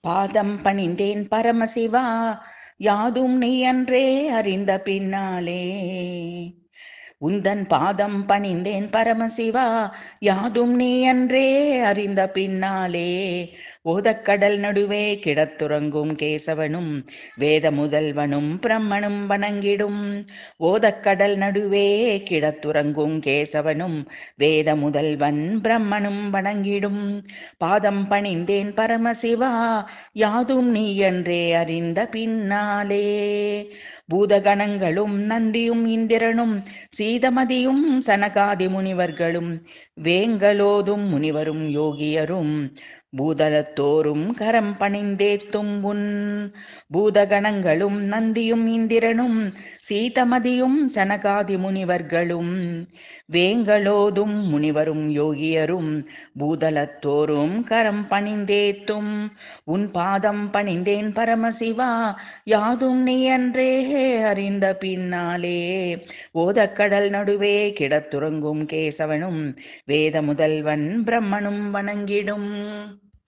பாதம் பணிந்தேன் பரமசிவா யாதும் நீ அன்றே அறிந்த பின்னாலே உந்தன் பாதம் பணிந்தேன் பரமசிவா யாதும் நீ அன்றே அறிந்த பின்னாலே ஓதக்கடல் நடுவே கிடத்துறங்கும் கேசவனும் வேத முதல்வனும் பிரம்மனும் வணங்கிடும் ஓதக்கடல் நடுவே கிடத்துறங்கும் கேசவனும் வேத முதல்வன் பிரம்மனும் வணங்கிடும் பாதம் பணிந்தேன் பரமசிவா யாதும் நீ என்றே அறிந்த பின்னாலே பூதகணங்களும் நந்தியும் இந்திரனும் சீதமதியும் சனகாதி முனிவர்களும் வேங்கலோதும் முனிவரும் யோகியரும் பூதலத்தோறும் கரம் பணிந்தேத்தும் உன் பூதகணங்களும் நந்தியும் இந்திரனும் சீதமதியும் சனகாதி முனிவர்களும் வேங்கலோதும் முனிவரும் யோகியரும் பூதலத்தோறும் கரம் பணிந்தேத்தும் உன் பாதம் பணிந்தேன் பரமசிவா யாதும் நீ அன்றே அறிந்த பின்னாலே ஓதக்கடல் நடுவே கிடத்துறங்கும் கேசவனும் வேத முதல்வன் பிரம்மனும் வணங்கிடும்